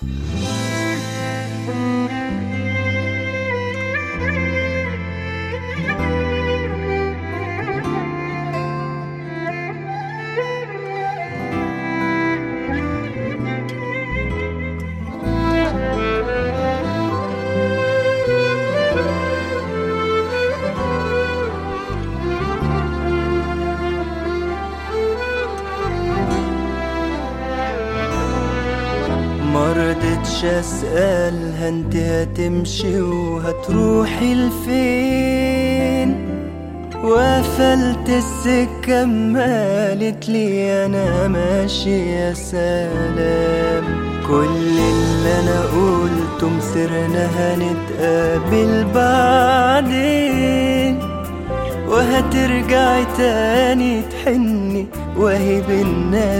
مرضتش اسألها انت هتمشي وهتروحي لفين وقفلت السكة مالت لي انا ماشي يا سلام كل اللي انا قلته مسرنا هنتقابل بعدين وهترجعي تاني تحني وهي بينا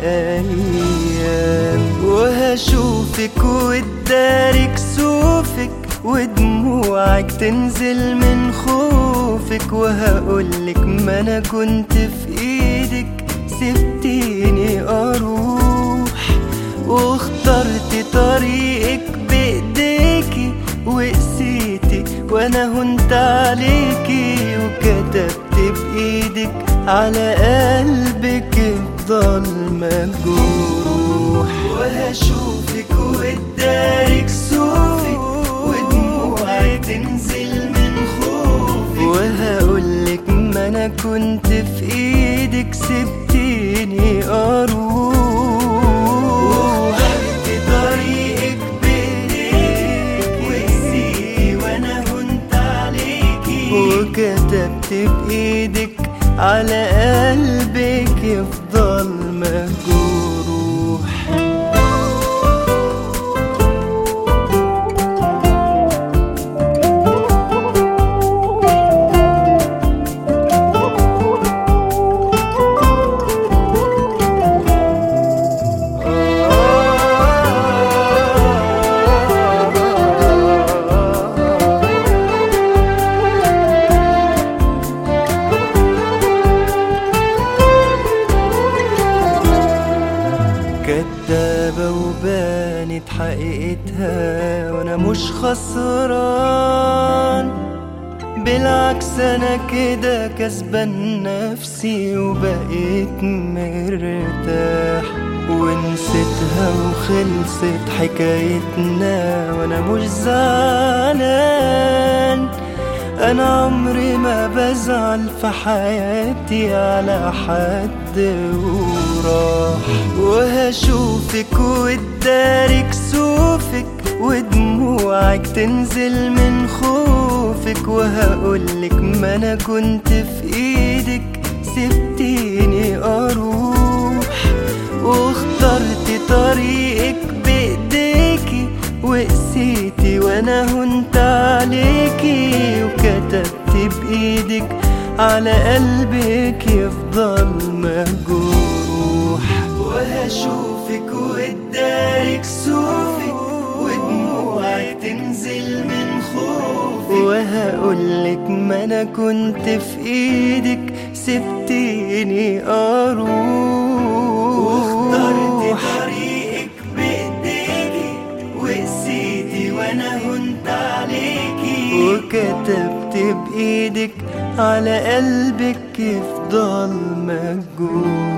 الأيام وهشوفك وتداري كسوفك ودموعك تنزل من خوفك وهقولك ما أنا كنت في إيدك سبتيني أروح واخترت طريقك بإيديكي وقسيتي وأنا هنت عليكي وكتبت بإيدك على قلبك يفضل مجروح وهشوفك وتداري كسوفك ودموعك تنزل من خوفك وهقولك ما انا كنت في ايدك سبتيني اروح وخدت طريقك بايديك وقسيتي وانا هنت عليكي وكتبت بايدك على قلبك يفضل مجروح كدابة وبانت حقيقتها وانا مش خسران بالعكس انا كده كسبان نفسي وبقيت مرتاح ونسيتها وخلصت حكايتنا وانا مش زعلان انا عمري ما بزعل في حياتي على حد وراح وهشوفك وتداري كسوفك ودموعك تنزل من خوفك وهقولك ما انا كنت في ايدك سبتيني اروح واخترت طريقك بايديكي وقسيتي وانا هنت عليكي وكتبت بايدك على قلبك يفضل مجروح وهشوفك وتداري كسوفك ودموعك تنزل من خوفك وهقولك ما انا كنت في ايدك سبتيني اروح واخترت طريقك بايديكي وقسيتي وانا هنت عليكي وكتبت بايدك على قلبك يفضل مجروح